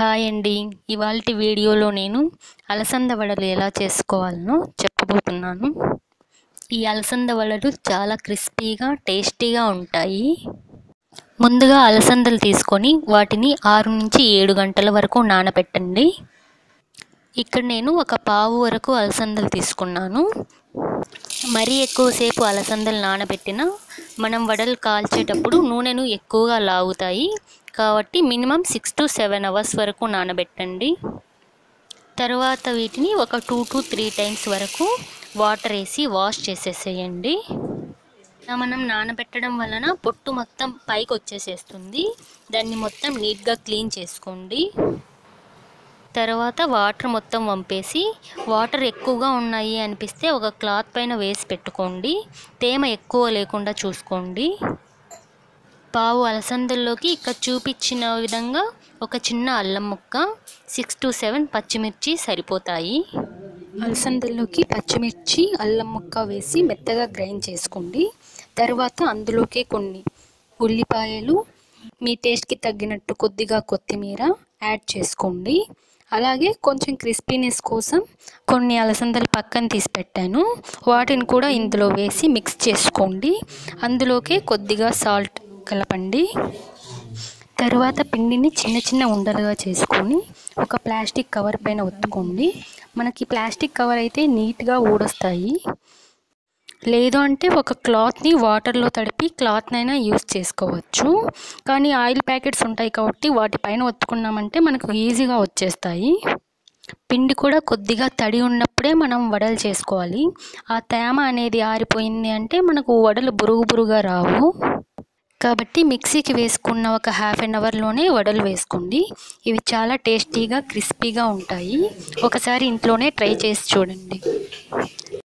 hi అండి ఇవాళ వీడియోలో నేను అలసంద వడలు ఎలా చేసుకోవాలనో చెప్పబోతున్నాను ఈ అలసంద వడలు చాలా క్రిస్పీగా టేస్టీగా ఉంటాయి ముందుగా అలసందలు తీసుకొని వాటిని ఆరు నుంచి ఏడు గంటల వరకు నానబెట్టండి ఇక్కడ నేను ఒక పావు వరకు అలసందలు తీసుకున్నాను మరీ ఎక్కువసేపు అలసందలు నానబెట్టిన మనం వడలు కాల్చేటప్పుడు నూనెను ఎక్కువగా లాగుతాయి కాబట్టి minimum six to seven hours వరకు నానబెట్టండి తర్వాత వీటిని ఒక టూ టు త్రీ టైమ్స్ వరకు వాటర్ వేసి వాష్ చేసేసేయండి ఇలా మనం నానబెట్టడం వలన పొట్టు మొత్తం పైకి వచ్చేసేస్తుంది దాన్ని మొత్తం నీట్గా క్లీన్ చేసుకోండి తర్వాత వాటర్ మొత్తం వంపేసి వాటర్ ఎక్కువగా ఉన్నాయి అనిపిస్తే ఒక క్లాత్ పైన వేసి పెట్టుకోండి తేమ ఎక్కువ లేకుండా చూసుకోండి పావు అలసందల్లోకి ఇక్కడ చూపించిన విధంగా ఒక చిన్న అల్లం ముక్క సిక్స్ టు సెవెన్ పచ్చిమిర్చి సరిపోతాయి అలసందల్లోకి పచ్చిమిర్చి అల్లం ముక్క వేసి మెత్తగా గ్రైండ్ చేసుకోండి తర్వాత అందులోకి కొన్ని ఉల్లిపాయలు మీ టేస్ట్కి తగ్గినట్టు కొద్దిగా కొత్తిమీర యాడ్ చేసుకోండి అలాగే కొంచెం క్రిస్పీనెస్ కోసం కొన్ని అలసందలు పక్కన తీసి పెట్టాను వాటిని కూడా ఇందులో వేసి మిక్స్ చేసుకోండి అందులోకే కొద్దిగా సాల్ట్ కలపండి తర్వాత పిండిని చిన్న చిన్న ఉండలుగా చేసుకొని ఒక ప్లాస్టిక్ కవర్ పైన ఒత్తుకోండి మనకి ప్లాస్టిక్ కవర్ అయితే నీట్గా ఊడొస్తాయి లేదు అంటే ఒక క్లాత్ని వాటర్లో తడిపి క్లాత్నైనా యూస్ చేసుకోవచ్చు కానీ ఆయిల్ ప్యాకెట్స్ ఉంటాయి కాబట్టి వాటిపైన ఒత్తుకున్నామంటే మనకు ఈజీగా వచ్చేస్తాయి పిండి కూడా కొద్దిగా తడి ఉన్నప్పుడే మనం వడలు చేసుకోవాలి ఆ తేమ అనేది ఆరిపోయింది అంటే మనకు వడలు బురుగు బురుగా రావు కాబట్టి మిక్సీకి వేసుకున్న ఒక హాఫ్ అన్ అవర్లోనే వడలు వేసుకోండి ఇవి చాలా టేస్టీగా క్రిస్పీగా ఉంటాయి ఒకసారి ఇంట్లోనే ట్రై చేసి చూడండి